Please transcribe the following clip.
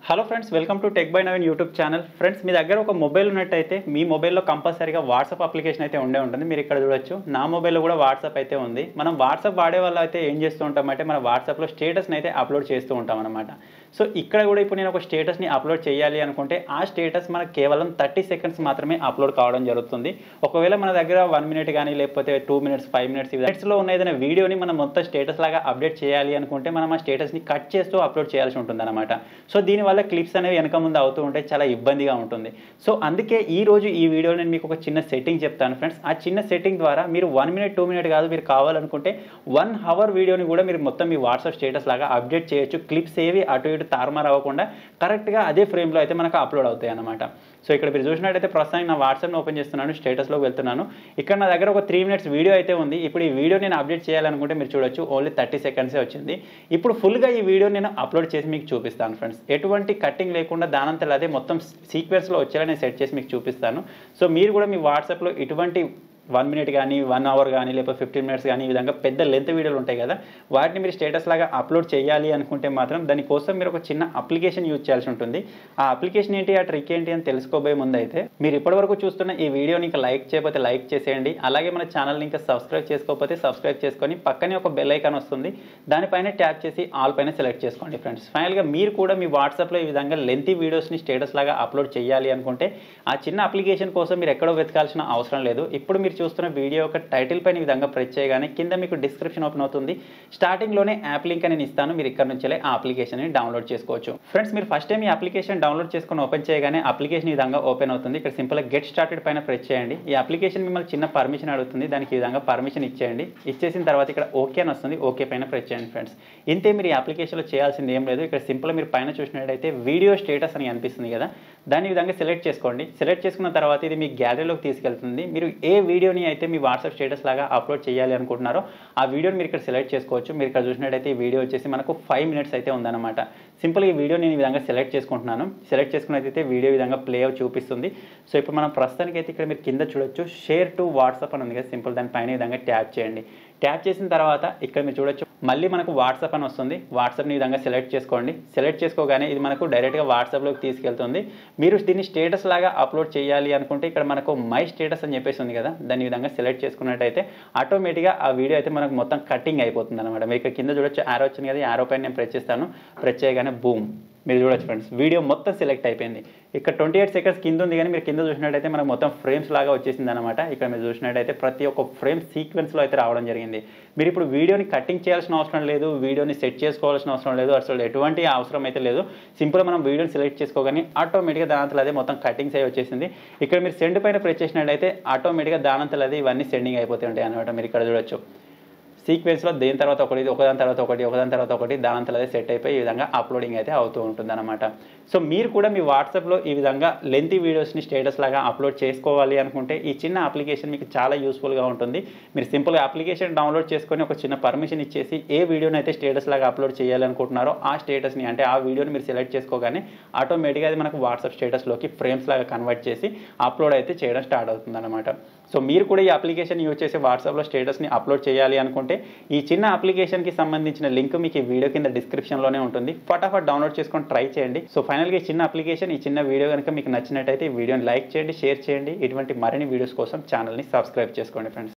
hello friends welcome to tech by Naveen YouTube channel friends మీ దగ్గర ఒక మొబైల్ ఉన్నట్టయితే మీ మొబైల్లో కంపల్సరీగా వాట్సాప్ అప్లికేషన్ అయితే ఉండే ఉంటుంది మీరు ఇక్కడ చూడొచ్చు నా మొబైల్లో కూడా వాట్సాప్ అయితే ఉంది మనం వాట్సాప్ వాడే వాళ్ళు అయితే ఏం చేస్తూ ఉంటామంటే మన వాట్సాప్లో స్టేటస్ని అయితే అప్లోడ్ చేస్తూ ఉంటాం అనమాట సో ఇక్కడ కూడా ఇప్పుడు నేను ఒక స్టేటస్ని అప్లోడ్ చేయాలి అనుకుంటే ఆ స్టేటస్ మనకు కేవలం థర్టీ సెకండ్స్ మాత్రమే అప్లోడ్ కావడం జరుగుతుంది ఒకవేళ మన దగ్గర వన్ మినిట్ కానీ లేకపోతే టూ మినిట్స్ ఫైవ్ మినిట్స్ మినిట్స్లో ఉన్న ఏదైనా వీడియోని మనం మొత్తం స్టేటస్ లాగా అప్డేట్ చేయాలి అనుకుంటే మనం ఆ స్టేటస్ని కట్ చేస్తూ అప్లోడ్ చేయాల్సి ఉంటుంది అనమాట సో దీనివల్ల క్లిప్స్ అనేవి వెనక ముందు అవుతూ ఉంటే చాలా ఇబ్బందిగా ఉంటుంది సో అందుకే ఈ రోజు ఈ వీడియోలో నేను మీకు ఒక చిన్న సెట్టింగ్ చెప్తాను ఫ్రెండ్స్ ఆ చిన్న సెట్టింగ్ ద్వారా మీరు వన్ మినిట్ టూ మినిట్ కాదు మీరు కావాలనుకుంటే వన్ అవర్ వీడియోని కూడా మీరు మొత్తం మీ వాట్సాప్ స్టేటస్ లాగా అప్డేట్ చేయొచ్చు క్లిప్స్ ఏవి అటు ఇటు తారుమారు అవ్వకుండా కరెక్ట్గా అదే ఫ్రేమ్లో అయితే మనకు అప్లోడ్ అవుతాయి అనమాట సో ఇక్కడ మీరు చూసినట్టయితే ప్రస్తుతానికి నా వాట్సాప్ని ఓపెన్ చేస్తున్నాను స్టేటస్లోకి వెళ్తున్నాను ఇక్కడ నా దగ్గర ఒక త్రీ మినిట్స్ వీడియో అయితే ఉంది ఇప్పుడు ఈ వీడియో నేను అప్డేట్ చేయాలనుకుంటే మీరు చూడొచ్చు ఓన్లీ థర్టీ సెకండ్సే వచ్చింది ఇప్పుడు ఫుల్గా ఈ వీడియో నేను అప్లోడ్ చేసి మీకు చూపిస్తాను ఫ్రెండ్స్ ఎటువంటి కట్టింగ్ లేకుండా దానంతలో అదే మొత్తం సీక్వెన్స్లో వచ్చేలా నేను సెట్ చేసి మీకు చూపిస్తాను సో మీరు కూడా మీ వాట్సాప్లో ఇటువంటి వన్ మినిట్ కానీ వన్ అవర్ కానీ లేకపోతే ఫిఫ్టీన్ మినిట్స్ కానీ ఈ విధంగా పెద్ద లెంత్ వీడియోలు ఉంటాయి కదా వాటిని మీరు స్టేటస్ లాగా అప్లోడ్ చేయాలి అనుకుంటే మాత్రం దానికోసం మీరు ఒక చిన్న అప్లికేషన్ యూజ్ చేయాల్సి ఉంటుంది ఆ అప్లికేషన్ ఏంటి ఆ ట్రిక్ ఏంటి అని తెలుసుకోబోయే ముందు అయితే మీరు ఇప్పటివరకు చూస్తున్న ఈ వీడియోని ఇంకా లైక్ చేయకపోతే లైక్ చేసేయండి అలాగే మన ఛానల్ని ఇంకా సబ్స్క్రైబ్ చేసుకోకపోతే సబ్స్క్రైబ్ చేసుకొని పక్కనే ఒక బెల్ ఐకాన్ వస్తుంది దానిపైన ట్యాప్ చేసి ఆల్ పైన సెలెక్ట్ చేసుకోండి ఫ్రెండ్స్ ఫైనల్గా మీరు కూడా మీ వాట్సాప్లో ఈ విధంగా లెంతీ వీడియోస్ని స్టేటస్ లాగా అప్లోడ్ చేయాలి అనుకుంటే ఆ చిన్న అప్లికేషన్ కోసం మీరు ఎక్కడో వెతకాల్సిన అవసరం లేదు ఇప్పుడు మీరు చూస్తున్న వీడియో యొక్క టైటిల్ పైన ఈ విధంగా ప్రెస్ చేయగానే కింద మీకు డిస్క్రిప్షన్ ఓపెన్ అవుతుంది స్టార్టింగ్లోనే యాప్ లింక్ అని నేను ఇస్తాను మీరు ఇక్కడ నుంచే ఆ అప్లికేషన్ని డౌన్లోడ్ చేసుకోవచ్చు ఫ్రెండ్స్ మీరు ఫస్ట్ టైం ఈ అప్లికేషన్ డౌన్లోడ్ చేసుకొని ఓపెన్ చేయగానే అప్లికేషన్ ఈ విధంగా ఓపెన్ అవుతుంది ఇక్కడ సింపుల్గా గెట్ స్టార్టెడ్ పైన ప్రెస్ చేయండి ఈ అప్లికేషన్ మిమ్మల్ని చిన్న పర్మిషన్ అడుగుతుంది దానికి ఈ విధంగా పర్మిషన్ ఇచ్చేయండి ఇచ్చేసిన తర్వాత ఇక్కడ ఓకే అని వస్తుంది ఓకే పైన ప్రెస్ చేయండి ఫ్రెండ్స్ ఇంతే మీరు ఈ అప్లికేషన్లో చేయాల్సింది ఏం లేదు ఇక్కడ సింపుల్గా మీరు పైన చూసినట్టయితే వీడియో స్టేటస్ అని అనిపిస్తుంది కదా దాన్ని ఈ విధంగా సెలెక్ట్ చేసుకోండి సెలెక్ట్ చేసుకున్న తర్వాత ఇది మీ గ్యాలరీలోకి తీసుకెళ్తుంది మీరు ఏ వీడియోని అయితే మీ వాట్సాప్ స్టేటస్ లాగా అప్లోడ్ చేయాలి అనుకుంటున్నారో ఆ వీడియోని మీరు ఇక్కడ సెలెక్ట్ చేసుకోవచ్చు మీరు ఇక్కడ చూసినట్టయితే ఈ వీడియో వచ్చేసి మనకు ఫైవ్ మినిట్స్ అయితే ఉందన్నమాట సింపుల్ ఈ వీడియో నేను ఈ విధంగా సెలెక్ట్ చేసుకుంటున్నాను సెలెక్ట్ చేసుకున్నట్టయితే వీడియో ఈ విధంగా ప్లే అవి చూపిస్తుంది సో ఇప్పుడు మనం ప్రస్తుతానికి అయితే ఇక్కడ మీరు కింద చూడొచ్చు షేర్ టు వాట్సాప్ అని ఉంది కదా సింపుల్ దాని పైన ఈ విధంగా ట్యాప్ చేయండి ట్యాప్ చేసిన తర్వాత ఇక్కడ మీరు చూడొచ్చు మళ్ళీ మనకు వాట్సాప్ అని వస్తుంది వాట్సాప్ని ఈ విధంగా సెలెక్ట్ చేసుకోండి సెలెక్ట్ చేసుకోగానే ఇది మనకు డైరెక్ట్గా వాట్సాప్లోకి తీసుకెళ్తుంది మీరు దీన్ని స్టేటస్ లాగా అప్లోడ్ చేయాలి అనుకుంటే ఇక్కడ మనకు మై స్టేటస్ అని చెప్పేసి ఉంది కదా దాని ఈ విధంగా సెలెక్ట్ చేసుకున్నట్టయితే ఆటోమేటిక్గా ఆ వీడియో అయితే మనకు మొత్తం కటింగ్ అయిపోతుంది అనమాట మీరు ఇక్కడ కింద చూడొచ్చు ఆరో వచ్చింది కదా ఆరో పైన నేను ప్రెస్ చేస్తాను ప్రెస్ చేయగానే బూమ్ మీరు చూడొచ్చు ఫ్రెండ్స్ వీడియో మొత్తం సెలెక్ట్ అయిపోయింది ఇక్కడ ట్వంటీ ఎయిట్ సెకండ్స్ కింద ఉంది కానీ మీరు కింద చూసినట్టయితే మనకు మొత్తం ఫ్రేమ్స్ లాగా వచ్చేసింది అనమాట ఇక్కడ మీరు చూసినట్టయితే ప్రతి ఒక్క ఫ్రేమ్ సీక్వెన్స్లో అయితే రావడం జరిగింది మీరు ఇప్పుడు వీడియోని కటింగ్ చేయాల్సిన అవసరం లేదు వీడియోని సెట్ చేసుకోవాల్సిన అవసరం లేదు అసలు ఎటువంటి అవసరం అయితే లేదు సింపుల్గా మనం వీడియోని సెలెక్ట్ చేసుకోగానే ఆటోమేటిక్గా దానంతలో అదే మొత్తం కటింగ్స్ అయి వచ్చేసింది ఇక్కడ మీరు సెండ్ పైన ప్రెస్ చేసినట్టయితే ఆటోమేటిక్గా దానంతలో అదే ఇవన్నీ సెండింగ్ అయిపోతూ ఉంటాయి అనమాట మీరు ఇక్కడ చూడొచ్చు సీక్వెన్స్లో దేని తర్వాత ఒకటి ఒకదాని తర్వాత ఒకటి ఒకదాని తర్వాత ఒకటి దానంతలో అదే సెట్ అయిపోయి ఈ విధంగా అప్లోడింగ్ అయితే అవుతూ ఉంటుంది అనమాట సో మీరు కూడా మీ వాట్సాప్లో ఈ విధంగా లెంతీ వీడియోస్ని స్టేటస్ లాగా అప్లోడ్ చేసుకోవాలి అనుకుంటే ఈ చిన్న అప్లికేషన్ మీకు చాలా యూస్ఫుల్గా ఉంటుంది మీరు సింపుల్గా అప్లికేషన్ డౌన్లోడ్ చేసుకొని ఒక చిన్న పర్మిషన్ ఇచ్చేసి ఏ వీడియోని అయితే స్టేటస్ లాగా అప్లోడ్ చేయాలనుకుంటున్నారో ఆ స్టేటస్ని అంటే ఆ వీడియోని మీరు సెలెక్ట్ చేసుకోగానే ఆటోమేటిక్గా అది మనకు వాట్సాప్ స్టేటస్లోకి ఫ్రేమ్స్ లాగా కన్వర్ట్ చేసి అప్లోడ్ అయితే చేయడం స్టార్ట్ అవుతుంది అనమాట సో మీరు కూడా ఈ అప్లికేషన్ యూజ్ చేసి వాట్సాప్లో స్టేటస్ని అప్లోడ్ చేయాలి అనుకుంటే ఈ చిన్న అప్లికేషన్కి సంబంధించిన లింక్ మీకు ఈ వీడియో కింద డిస్క్రిప్షన్లోనే ఉంటుంది ఫటాఫట్ డౌన్లోడ్ చేసుకొని ట్రై చేయండి సో ఫైనల్గా ఈ చిన్న అప్లికేషన్ ఈ చిన్న వీడియో కనుక మీకు నచ్చినట్టయితే ఈ వీడియోని లైక్ చేయండి షేర్ చేయండి ఇటువంటి మరిన్ని వీడియోస్ కోసం ఛానల్ని సబ్స్క్రైబ్ చేసుకోండి ఫ్రెండ్స్